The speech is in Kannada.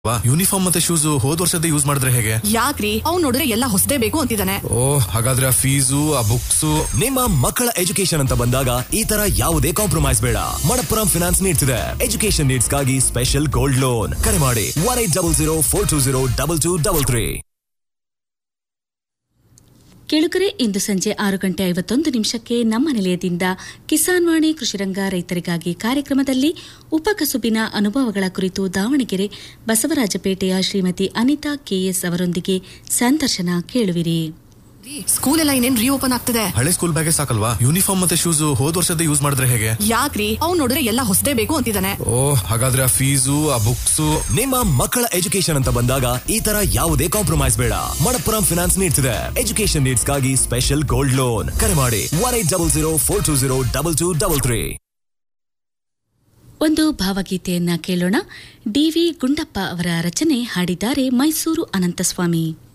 ವಾ ಯೂನಿಫಾರ್ಮ್ ಮತ್ತೆ ಶೂಸ್ ಹೋದ್ ವರ್ಷದ ಯೂಸ್ ಮಾಡಿದ್ರೆ ಹೇಗೆ ಯಾಕ್ರಿ ಅವ್ನ್ ನೋಡಿದ್ರೆ ಎಲ್ಲ ಹೊಸದೇ ಬೇಕು ಅಂತಿದ್ದಾನೆ ಓ ಹಾಗಾದ್ರೆ ಆ ಫೀಸು ಆ ಬುಕ್ಸ್ ನಿಮ್ಮ ಮಕ್ಕಳ ಎಜುಕೇಶನ್ ಅಂತ ಬಂದಾಗ ಈ ತರ ಯಾವುದೇ ಕಾಂಪ್ರಮೈಸ್ ಬೇಡ ಮಣಪ್ಪುರಂ ಫಿನಾನ್ಸ್ ನೀಡ್ತಿದೆ ಎಜುಕೇಶನ್ ನೀಡ್ಸ್ ಗಾಗಿ ಸ್ಪೆಷಲ್ ಗೋಲ್ಡ್ ಲೋನ್ ಕರೆ ಮಾಡಿ one eight double zero four two zero double two double three ಕೇಳುಗರೆ ಇಂದು ಸಂಜೆ ಆರು ಗಂಟೆ ಐವತ್ತೊಂದು ನಿಮಿಷಕ್ಕೆ ನಮ್ಮ ನಿಲಯದಿಂದ ಕಿಸಾನ್ ವಾಣಿ ಕೃಷಿರಂಗ ರೈತರಿಗಾಗಿ ಕಾರ್ಯಕ್ರಮದಲ್ಲಿ ಉಪಕಸುಬಿನ ಅನುಭವಗಳ ಕುರಿತು ದಾವಣಗೆರೆ ಬಸವರಾಜಪೇಟೆಯ ಶ್ರೀಮತಿ ಅನಿತಾ ಕೆಎಸ್ ಅವರೊಂದಿಗೆ ಸಂದರ್ಶನ ಕೇಳುವಿರಿ ಸ್ಕೂಲ್ ಎಲ್ಲ ಇನ್ನೇನ್ ರೀಓಪನ್ ಆಗ್ತದೆ ಹಳೆ ಸ್ಕೂಲ್ ಬ್ಯಾಗೆ ಸಾಕಲ್ವಾ ಯೂನಿಫಾರ್ಮ್ ಮತ್ತೆ ಶೂಸ್ ಹೋದ್ ವರ್ಷದ ಯೂಸ್ ಮಾಡಿದ್ರೆ ಹೇಗೆ ಯಾಕ್ರಿ ಅವ್ನ್ ನೋಡಿದ್ರೆ ಎಲ್ಲ ಹೊಸದೇ ಬೇಕು ಅಂತಿದ್ದಾನೆ ಓ ಹಾಗಾದ್ರೆ ಆ ಫೀಸು ಆ ಬುಕ್ಸ್ ನಿಮ್ಮ ಮಕ್ಕಳ ಎಜುಕೇಶನ್ ಅಂತ ಬಂದಾಗ ಈ ತರ ಯಾವುದೇ ಕಾಂಪ್ರಮೈಸ್ ಬೇಡ ಮಣಪ್ಪುರಂ ಫಿನಾನ್ಸ್ ನೀಡ್ತಿದೆ ಎಜುಕೇಶನ್ ನೀಡ್ಸ್ ಗಾಗಿ ಸ್ಪೆಷಲ್ ಗೋಲ್ಡ್ ಲೋನ್ ಕರೆ ಮಾಡಿ one eight double zero four two zero double two double three ಒಂದು ಭಾವಗೀತೆಯನ್ನ ಕೇಳೋಣ ಡಿವಿ ಗುಂಡಪ್ಪ ಅವರ ರಚನೆ ಹಾಡಿದ್ದಾರೆ ಮೈಸೂರು ಅನಂತಸ್ವಾಮಿ